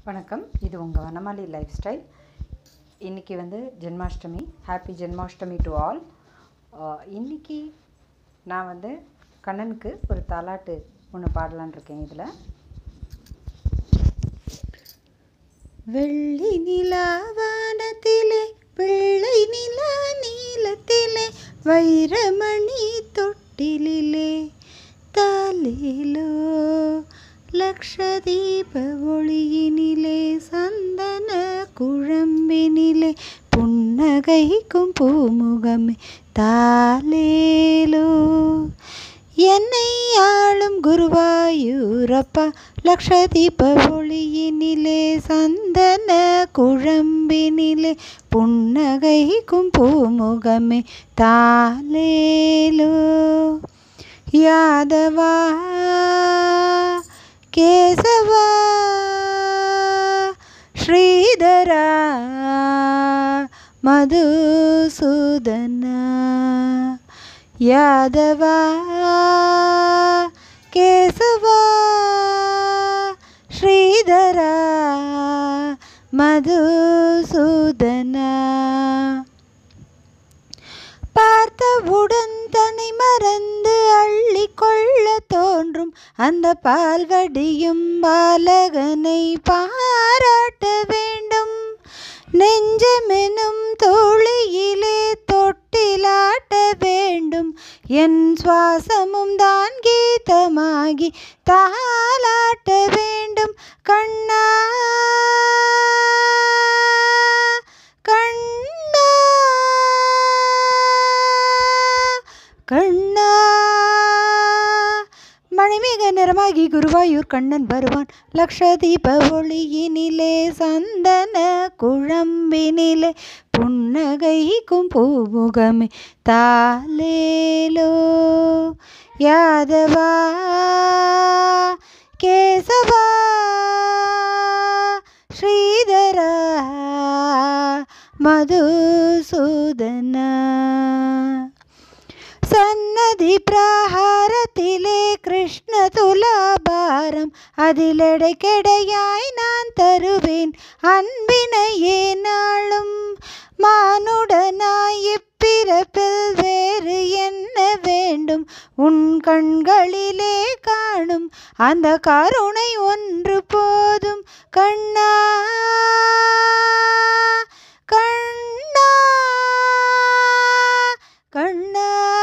வணக்கம் இது உங்கள் வனமாலி லைஃப் ஸ்டைல் இன்றைக்கி வந்து Janmashtami happy Janmashtami to all இன்றைக்கி நான் வந்து கண்ணனுக்கு ஒரு தாலாட்டு ஒன்று பாடலான் இருக்கேன் இதில் வெள்ளி நிலா வானத்திலே வெள்ளை நிலா நீலத்திலே வைரமணி தொட்டிலிலே தாலேலோ லக்ஷதீப ஒளியினிலே சந்தன குழம்பினிலே புன்னகைக்கும் பூமுகமே தாலேலோ என்னை ஆளும் குருவாயூரப்பா லக்ஷதீப ஒளியினிலே சந்தன குழம்பினிலே புன்னகைக்கும் பூமுகமே தாலேலோ யாதவா கேசவா ஸ்ரீதரா மதுசூதனா யாதவா கேசவா ஸ்ரீதரா மதுசூதனா பார்த்தவுடன் தன்னை மறந்து அள்ளி கொள்ள தோன்றும் அந்த பால்வடியும் பாலகனை பாராட்ட வேண்டும் நெஞ்சமெனும் தோழியிலே தொட்டிலாட்ட வேண்டும் என் சுவாசமும் தான் கீதமாகி தாளாட்ட வேண்டும் கண்ணா கண்ணா கண்ணா மணிமிக நிறமாகி குருவாயூர் கண்ணன் வருவான் லக்ஷதீப ஒளியினிலே சந்தன குழம்பினிலே புன்னகைக்கும் பூமுகமே தாலேலோ யாதவா கேசவா ஸ்ரீதரா மதுசூதனா சன்னதி பிரகாரத்திலே கிருஷ்ண துலாபாரம் அதிலெடைக்கெடையாய் நான் தருவேன் அன்பினையே நாளும் மானுடனாய் இப்பிறப்பில் வேறு என்ன வேண்டும் உன் கண்களிலே காணும் அந்த கருணை ஒன்று போதும் கண்ணா கண்ணா கண்ணா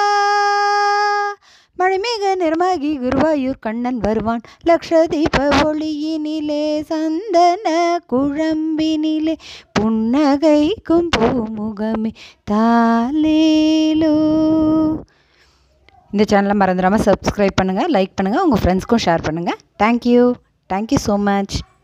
மணிமேக நிறமாகி குருவாயூர் கண்ணன் வருவான் லக்ஷதீப ஒளியினிலே சந்தன குழம்பினிலே புன்னகைக்கும் பூமுகமே தாலேலோ இந்த சேனலை மறந்துடாமல் சப்ஸ்கிரைப் பண்ணுங்கள் லைக் பண்ணுங்கள் உங்கள் ஃப்ரெண்ட்ஸ்க்கும் ஷேர் பண்ணுங்கள் தேங்க்யூ தேங்க்யூ ஸோ மச்